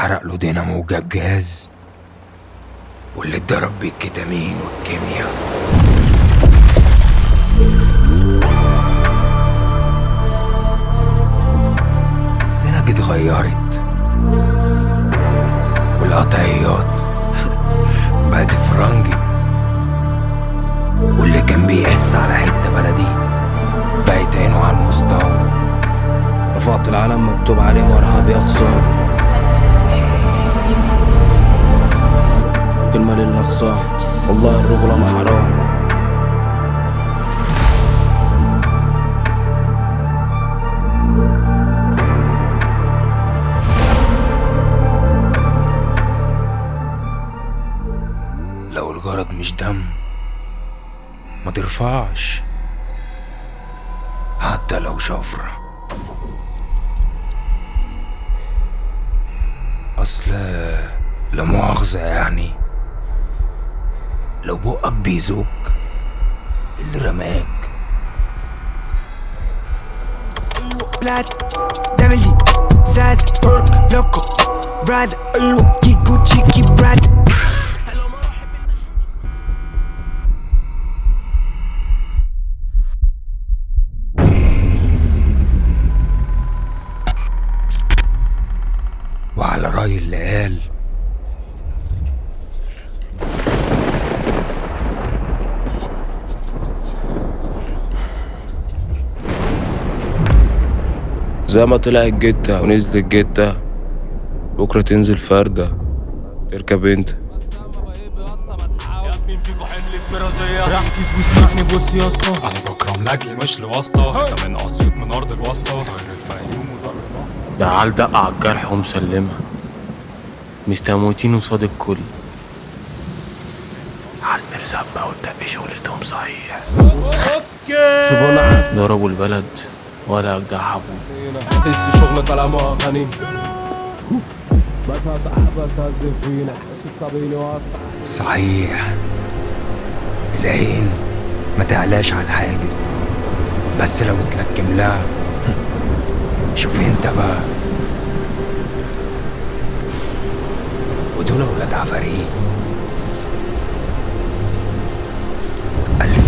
اتحرق له دينامو وجاب جهاز واللي اتضرب بيه الكتامين والكيمياء السنج اتغيرت والقطعيات بقت فرنجي واللي كان بيقس على حتة بلدي بقت عينه على المستوى رفعت العلم مكتوب عليه مرهب يا خصام كلمة للأخصام والله الرجولة ما حرام لو الغرض مش دم ما ترفعش حتى لو شفرة أصل لا مؤاخذة يعني لو بقك بيزوك اللي رماك بلاد داملي زاز لوكو براد كيكو تشيكي براد وعلى رأي اللي قال زي ما طلع الجتة ونزل الجتة بكرة تنزل فردة تركب انت ركز واسمعني بص يا اسطى انا بكرم لاجل مش لواسطة لسه من اسيوط من ارض الواسطة طاير الفيوم ودار ده عال دق على الجرح ومسلمها مستموتين قصاد الكل على المرزبة والدب شغلتهم صحيح ضربوا البلد ولا أجدع حبوب هز شغل كلام اغاني صحيح العين ما تعلاش على الحاجب بس لو اتلكم لها شوف انت بقى ودول ولاد عفاريت ألف